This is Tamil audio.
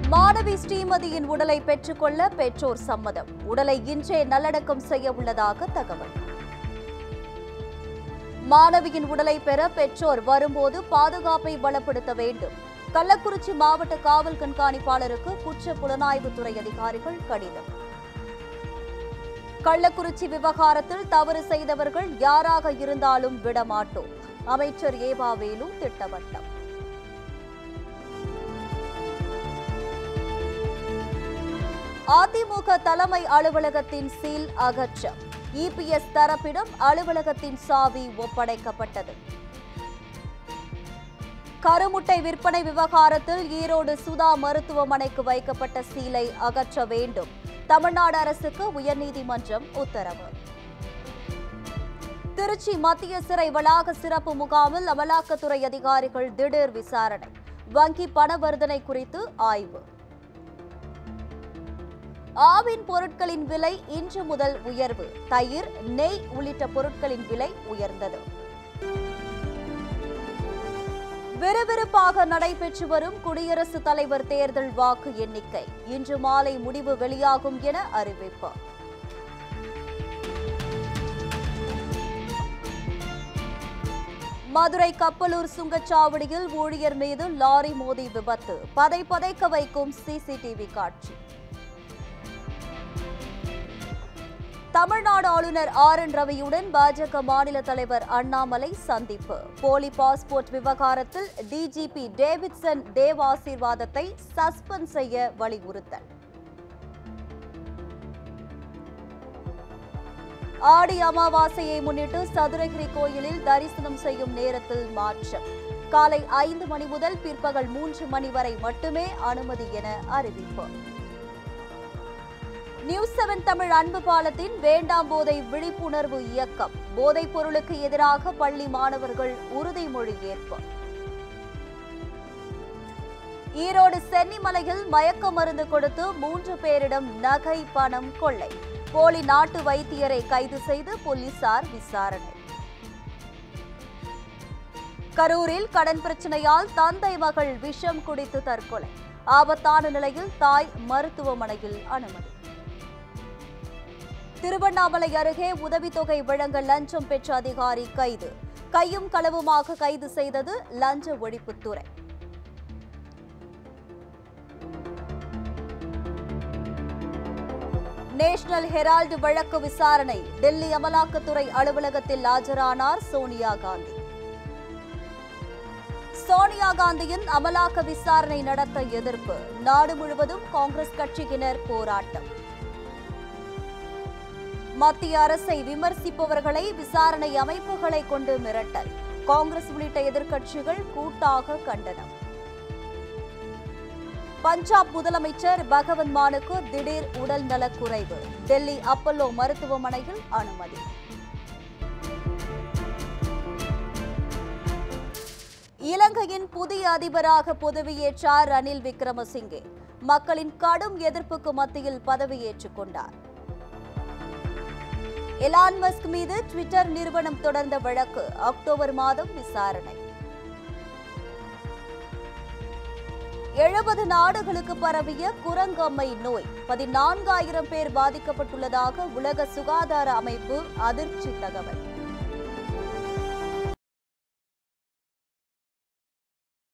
மாணவி ஸ்ரீமதியின் உடலை பெற்றுக்கொள்ள பெற்றோர் சம்மதம் உடலை இன்றே நல்லடக்கம் செய்ய உள்ளதாக தகவல் மாணவியின் உடலை பெற பெற்றோர் வரும்போது பாதுகாப்பை பலப்படுத்த வேண்டும் கள்ளக்குறிச்சி மாவட்ட காவல் கண்காணிப்பாளருக்கு குற்ற புலனாய்வுத்துறை அதிகாரிகள் கடிதம் கள்ளக்குறிச்சி விவகாரத்தில் தவறு செய்தவர்கள் யாராக இருந்தாலும் விடமாட்டோம் அமைச்சர் ஏவாவேலு திட்டவட்டம் அதிமுக தலைமை அலுவலகத்தின் சீல் அகற்றம் இபிஎஸ் தரப்பிடம் அலுவலகத்தின் சாவி ஒப்படைக்கப்பட்டது கருமுட்டை விற்பனை விவகாரத்தில் ஈரோடு சுதா மருத்துவமனைக்கு வைக்கப்பட்ட சீலை அகற்ற வேண்டும் தமிழ்நாடு அரசுக்கு உயர்நீதிமன்றம் உத்தரவு திருச்சி மத்திய சிறை வளாக சிறப்பு முகாமில் அமலாக்கத்துறை அதிகாரிகள் திடீர் விசாரணை வங்கி பணவர்தனை குறித்து ஆய்வு ஆவின் பொருட்களின் விலை இன்று முதல் உயர்வு தயிர் நெய் உள்ளிட்ட பொருட்களின் விலை உயர்ந்தது விறுவிறுப்பாக நடைபெற்று வரும் குடியரசுத் தலைவர் தேர்தல் வாக்கு எண்ணிக்கை இன்று மாலை முடிவு வெளியாகும் என அறிவிப்பு மதுரை கப்பலூர் சுங்கச்சாவடியில் ஊழியர் மீது லாரி மோதி விபத்து பதை பதைக்க வைக்கும் சிசிடிவி காட்சி தமிழ்நாடு ஆளுநர் ஆர் என் ரவியுடன் பாஜக மாநில தலைவர் அண்ணாமலை சந்திப்பு போலி பாஸ்போர்ட் விவகாரத்தில் டிஜிபி டேவிட்சன் தேவ் ஆசீர்வாதத்தை சஸ்பெண்ட் செய்ய வலியுறுத்தல் ஆடி அமாவாசையை முன்னிட்டு சதுரகிரி கோயிலில் தரிசனம் செய்யும் நேரத்தில் மாற்றம் காலை ஐந்து மணி முதல் பிற்பகல் மூன்று மணி வரை மட்டுமே அனுமதி என அறிவிப்பு நியூஸ் செவன் தமிழ் அன்பு பாலத்தின் வேண்டாம் போதை விழிப்புணர்வு இயக்கம் போதைப் பொருளுக்கு எதிராக பள்ளி மாணவர்கள் உறுதிமொழி ஏற்பு ஈரோடு சென்னிமலையில் மயக்க மருந்து கொடுத்து மூன்று பேரிடம் நகை பணம் கொள்ளை போலி நாட்டு வைத்தியரை கைது செய்து போலீசார் விசாரணை கரூரில் கடன் பிரச்சனையால் தந்தை மகள் விஷம் குடித்து தற்கொலை ஆபத்தான நிலையில் தாய் மருத்துவமனையில் அனுமதி திருவண்ணாமலை அருகே உதவித்தொகை வழங்க லஞ்சம் பெற்ற அதிகாரி கைது கையும் களவுமாக கைது செய்தது லஞ்ச ஒழிப்புத்துறை நேஷனல் ஹெரால்டு வழக்கு விசாரணை டெல்லி அமலாக்கத்துறை அலுவலகத்தில் ஆஜரானார் சோனியா காந்தி சோனியா காந்தியின் அமலாக்க விசாரணை நடத்த எதிர்ப்பு நாடு முழுவதும் காங்கிரஸ் கட்சியினர் போராட்டம் மத்திய அரசை விமர்சிப்பவர்களை விசாரணை அமைப்புகளை கொண்டு மிரட்டல் காங்கிரஸ் உள்ளிட்ட எதிர்க்கட்சிகள் கூட்டாக கண்டனம் பஞ்சாப் முதலமைச்சர் பகவந்த் மானுக்கு திடீர் உடல் நலக்குறைவு டெல்லி அப்பல்லோ மருத்துவமனையில் அனுமதி இலங்கையின் புதிய அதிபராக பதவியேற்றார் ரணில் விக்ரமசிங்கே மக்களின் கடும் எதிர்ப்புக்கு மத்தியில் பதவியேற்றுக் கொண்டார் எலான் மஸ்க் மீது ட்விட்டர் நிறுவனம் தொடர்ந்த வழக்கு அக்டோபர் மாதம் விசாரணை எழுபது நாடுகளுக்கு பரவிய குரங்கம்மை நோய் பதினான்காயிரம் பேர் பாதிக்கப்பட்டுள்ளதாக உலக சுகாதார அமைப்பு அதிர்ச்சி தகவல்